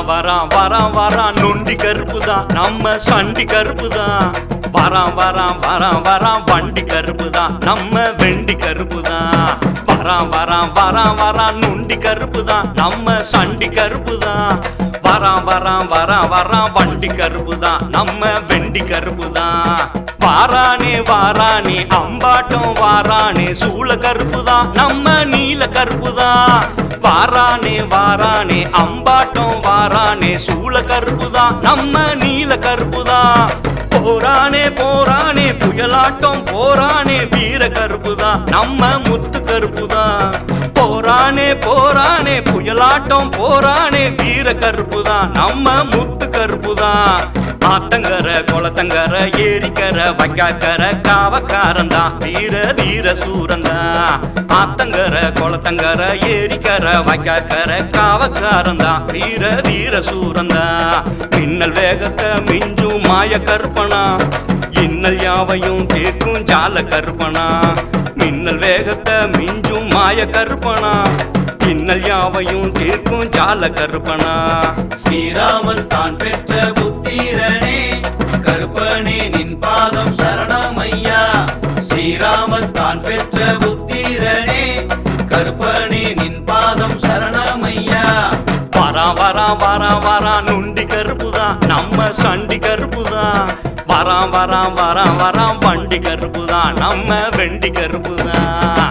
வரான் வரான் வரான் நொண்டி கருப்பு தான் நம்ம சண்டி கருப்பு தான் வரான் வரான் வரான் வரான் வண்டி கருப்பு தான் நம்ம வெண்டி கருப்பு தான் வரான் வரான் வரான் வரான் நொண்டி கருப்பு தான் நம்ம சண்டி கருப்பு தான் வரான் வரான் வரான் வரான் வண்டி கருப்பு தான் நம்ம வெண்டி கருப்பு தான் வாரானே வாரானே அம்பாட்டம் வாரானே சூள கருப்பு தான் நம்ம நீல கருப்பு தான் வாரானே வாரானே அம்பாட்டம் வாரானே சூள கருப்பு தான் நம்ம நீல கருப்பு தான் போரானே போரானே புயலாட்டம் போரானே வீர கருப்பு தான் நம்ம முத்து கருப்பு தான் போரானே போரானே புயலாட்டம் போரானே வீர கருப்பு தான் நம்ம முத்து கருப்பு தான் ஆத்தங்கர குளத்தங்கர ஏரிக்கர வைக்காக்கர காவக்காரன் தான் வீர தீர சூரன் தான் ஆத்தங்கர குளத்தங்கர ஏரிக்கர வைக்காக்கர காவக்காரன் தான் வீர தீர சூரன் தான் மின்னல் வேகத்தை மிஞ்சும் மாய கற்பனா இன்னல் யாவையும் தீர்க்கும் ஜால கற்பனா மின்னல் வேகத்தை மிஞ்சும் மாய கற்பனா இன்னல் யாவையும் தீர்க்கும் ஜால கற்பனா ஸ்ரீராமன் தான் பெற்ற புத்திரனே கருப்பனே நின் பாதம் சரணமையா ஸ்ரீராமன் தான் பெற்ற புத்திரனே கருப்பனே நின் பாதம் சரணமையா வரா வரா வரா வரா நுண்டி கருப்பு தான் நம்ம சண்டி கருப்பு தான் வரா வரா வரா வரா வண்டி கருப்பு தான் நம்ம வெண்டி கருப்பு தான்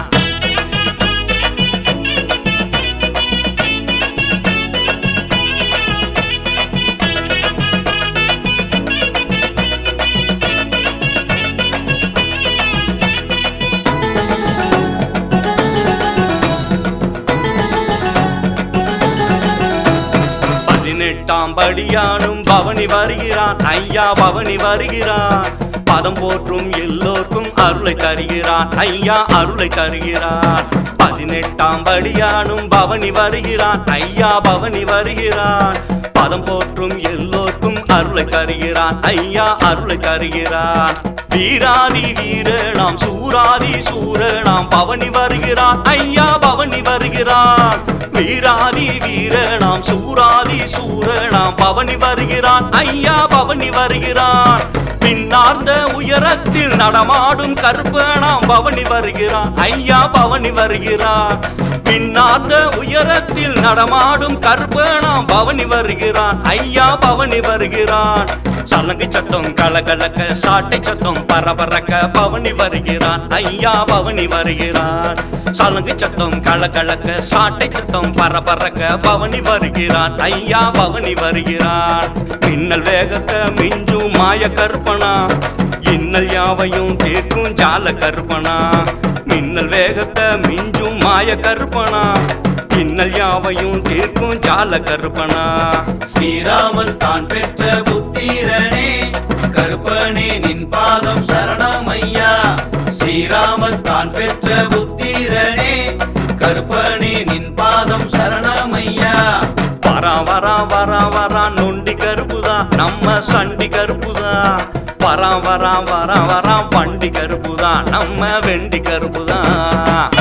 பதினெட்டாம் படியானும் பவனி வருகிறான் ஐயா பவனி வருகிறான் பதம் போற்றும் எல்லோர்க்கும் அருளை தருகிறான் ஐயா அருளை தருகிறான் பதினெட்டாம் படியானும் பவனி வருகிறான் ஐயா பவனி வருகிறான் பதம் போற்றும் எல்லோர்க்கும் அருளை தருகிறான் ஐயா அருளை தருகிறான் வீராதி வீரனாம் சூராதி சூரனாம் பவனி வருகிறான் ஐயா பவனி வருகிறான் வீராதி வீரனாம் சூராதி சூரனாம் பவனி வருகிறான் ஐயா பவனி வருகிறான் பின்னார்ந்த உயரத்தில் நடமாடும் கருப்பனாம் பவனி வருகிறான் ஐயா பவனி வருகிறான் பின்னார்ந்த உயரத்தில் நடமாடும் கருப்பனாம் பவனி வருகிறான் ஐயா பவனி வருகிறான் சலங்கை சத்தம் கலகலக்க சாட்டை சத்தம் பரபரக்க பவனி வருகிறான் ஐயா பவனி வருகிறான் சலங்கை சத்தம் கலகலக்க சாட்டை சத்தம் பரபரக்க பவனி வருகிறான் ஐயா பவனி வருகிறான் மின்னல் வேகத்தை மிஞ்சும் மாய கற்பனா இன்னல் யாவையும் தீர்க்கும் ஜால கற்பனா மின்னல் வேகத்தை மிஞ்சும் மாய கற்பனா இன்னல் யாவையும் தீர்க்கும் ஜால கற்பனா ஸ்ரீராமன் தான் பெற்ற புத்திரனே கருப்பனே நின் பாதம் சரணமையா ஸ்ரீராமன் தான் பெற்ற புத்திரனே கருப்பனே நின் பாதம் சரணமையா வரா வரா வரா வரா நொண்டி கருப்புதான் நம்ம சண்டி கருப்புதான் வரா வரா வரா வரா வண்டி கருப்புதான் நம்ம வெண்டி கருப்புதான்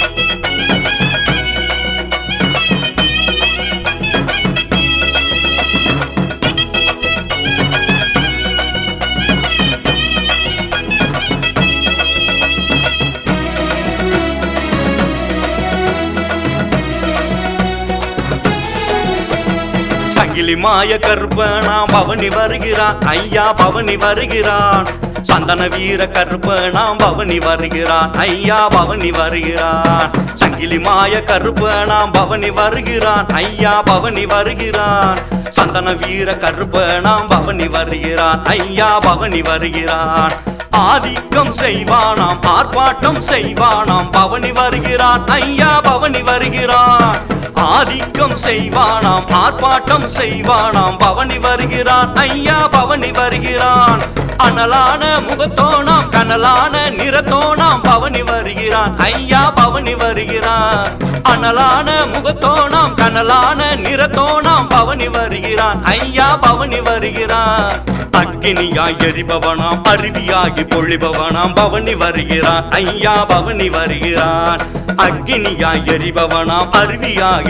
சங்கிலி மாய கருப்பனா பவனி வருகிறான் ஐயா பவனி வருகிறான் சந்தன வீர கருப்பனா பவனி வருகிறான் ஐயா பவனி வருகிறான் சங்கிலி மாய கருப்பனா பவனி வருகிறான் ஐயா பவனி வருகிறான் சந்தன வீர கருப்பனா பவனி வருகிறான் ஐயா பவனி வருகிறான் ஆதிக்கம் செய்வானாம் ஆர்ப்பாட்டம் செய்வானாம் பவனி வருகிறான் ஐயா பவனி வருகிறான் ஆதிக்கம் செய்வானாம் ஆர்ப்பாட்டம் செய்வானாம் பவனி வருகிறான் ஐயா பவனி வருகிறான் அனலான முகத்தோனாம் கனலான நிறத்தோனாம் பவனி வருகிறான் ஐயா பவனி வருகிறான் அனலான முகத்தோனாம் கனலான நிறத்தோனாம் பவனி வருகிறான் ஐயா பவனி வருகிறான் அக்கினியாய் எரிபவனாம் அருவியாகி பொழிபவனாம் பவனி வருகிறான் ஐயா பவனி வருகிறான் அக்கினியாய் எரிபவனாம் அருவியாகி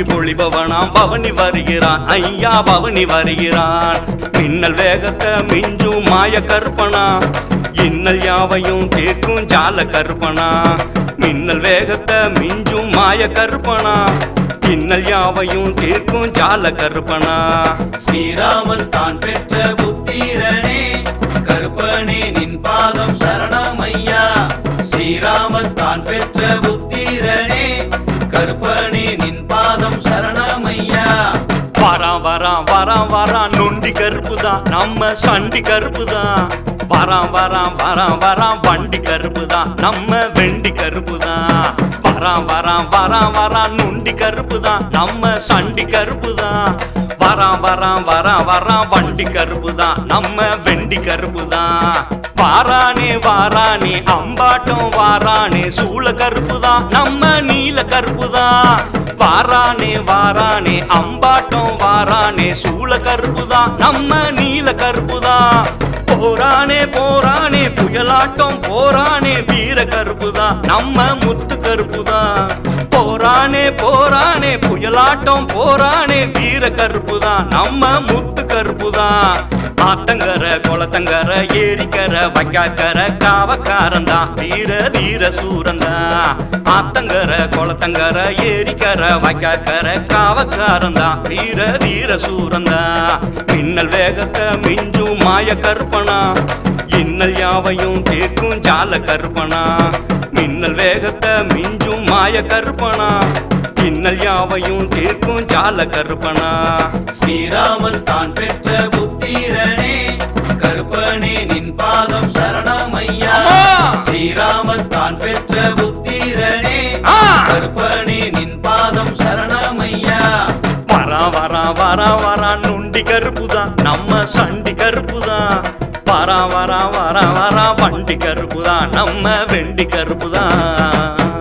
வாங்கி பொழிபவனாம் பவனி வருகிறான் ஐயா பவனி வருகிறான் மின்னல் வேகத்தை மிஞ்சும் மாய கற்பனா இன்னல் யாவையும் தீர்க்கும் ஜால கற்பனா மின்னல் வேகத்தை மிஞ்சும் மாய கற்பனா இன்னல் யாவையும் தீர்க்கும் ஜால கற்பனா ஸ்ரீராமன் தான் பெற்ற புத்திரனே கருப்பனே நின் பாதம் சரணமையா ஸ்ரீராமன் தான் பெற்ற புத்திரனே கருப்பனே நின் பாதம் சரணமையா வரான் வரான் வரான் வரான் நொண்டி கருப்பு தான் நம்ம சண்டி கருப்பு தான் வரான் வரான் வரான் வரான் வண்டி கருப்பு தான் நம்ம வெண்டி கருப்பு தான் வரான் வரான் வரான் வரான் நொண்டி கருப்பு தான் நம்ம சண்டி கருப்பு தான் வரான் வரான் வரான் வரான் வண்டி கருப்பு தான் நம்ம வெண்டி கருப்பு தான் வாரானே வாரானே அம்பாட்டம் வாரானே சூள கருப்பு தான் நம்ம நீல கருப்பு தான் வாரானே வாரானே அம்பாட்டம் வாரானே சூள கருப்பு தான் நம்ம நீல கருப்பு தான் போரானே போரானே புயலாட்டம் போரானே வீர கருப்பு தான் நம்ம முத்து கருப்பு தான் போரானே போரானே புயலாட்டம் போரானே வீர கருப்பு தான் நம்ம முத்து கருப்பு தான் ஆத்தங்கர குளத்தங்கர ஏரிக்கர வைக்காக்கர காவக்காரன் தான் வீர தீர சூரந்தா ஆத்தங்கர குளத்தங்கர ஏரிக்கர வைக்காக்கர காவக்காரன் தான் வீர தீர சூரந்தா மின்னல் வேகத்தை மிஞ்சும் மாய கற்பனா இன்னல் யாவையும் தீர்க்கும் ஜால கற்பனா மின்னல் வேகத்தை மிஞ்சும் மாய கற்பனா இன்னல் யாவையும் தீர்க்கும் ஜால கற்பனா ஸ்ரீராமன் தான் பெற்ற புத்திரனே கருப்பனே நின் பாதம் சரணமையா அம்மா! ஸ்ரீராமன் தான் பெற்ற புத்திரனே ஆ! கருப்பனே நின் பாதம் சரணமையா வரா வரா வரா வரா நுண்டி கருப்புதான் நம்ம சண்டி கருப்புதான் வரா வரா வரா வரா வண்டி கருப்புதான் நம்ம வெண்டி கருப்புதான்